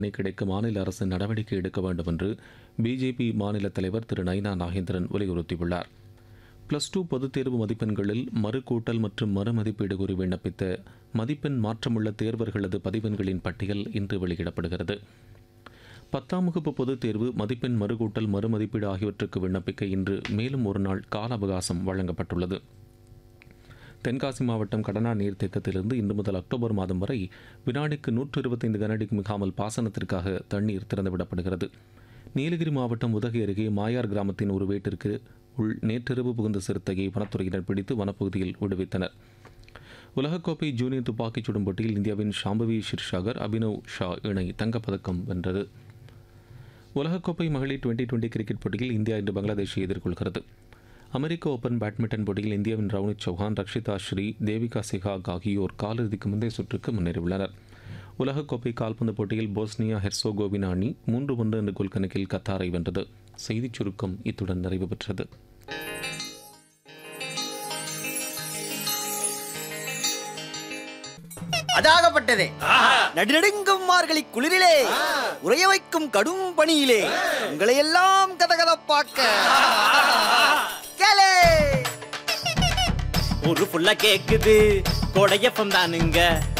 கிடைக்க மாநில அரசு நடவடிக்கை எடுக்க வேண்டும் என்று பிஜேபி மாநில தலைவர் திரு நைனா நாகேந்திரன் வலியுறுத்தியுள்ளார் பிளஸ் டூ பொதுத் தேர்வு மதிப்பெண்களில் மறுகூட்டல் மற்றும் மறுமதிப்பீடு கூறி விண்ணப்பித்த மதிப்பெண் மாற்றமுள்ள தேர்வர்களது பதிவெண்களின் பட்டியல் இன்று வெளியிடப்படுகிறது பத்தாம் வகுப்பு பொதுத் தேர்வு மதிப்பெண் மறுகூட்டல் மறுமதிப்பீடு ஆகியவற்றுக்கு விண்ணப்பிக்க இன்று மேலும் ஒரு நாள் கால அவகாசம் வழங்கப்பட்டுள்ளது தென்காசி மாவட்டம் கடனா நீர்த்தேக்கத்திலிருந்து இன்று முதல் அக்டோபர் மாதம் வரை வினாடிக்கு நூற்று இருபத்தைந்து கனஅடிக்கு மிகாமல் பாசனத்திற்காக தண்ணீர் திறந்துவிடப்படுகிறது நீலகிரி மாவட்டம் உதகை அருகே மாயார் கிராமத்தின் ஒரு வீட்டிற்கு உள் நேற்றிரவு புகுந்த சிறுத்தையை வனத்துறையினர் பிடித்து வனப்பகுதியில் விடுவித்தனர் உலகக்கோப்பை ஜூனியர் துப்பாக்கிச் சுடும் போட்டியில் இந்தியாவின் ஷாம்பவி ஷிர்ஷாகர் அபினவ் ஷா இணை தங்கப்பதக்கம் வென்றது உலகக்கோப்பை மகளிர் டுவெண்டி டுவெண்டி கிரிக்கெட் போட்டியில் இந்தியா இன்று பங்களாதேஷை எதிர்கொள்கிறது அமெரிக்க ஓபன் பேட்மிண்டன் போட்டியில் இந்தியாவின் ரவுனித் சௌஹான் ரக்ஷிதா ஸ்ரீ தேவிகா சிகாக் ஆகியோர் காலிறுதிக்கு முந்தைய சுற்றுக்கு முன்னேறியுள்ளனர் உலகக்கோப்பை கால்பந்து போட்டியில் போஸ்னியா ஹெர்சோகோவினா அணி மூன்று ஒன்று என்ற கோல் கணக்கில் கத்தாரை வென்றது செய்திச் சுருக்கம் இத்துடன் நிறைவு பெற்றது அதாகப்பட்டதே நடுநடுங்கும் மார்கழி குளிரிலே உறைய வைக்கும் கடும் பணியிலே உங்களை எல்லாம் கதகதப்பாக்க கேளே ஒரு புள்ள கேக்குது கொடையப்பம் தானுங்க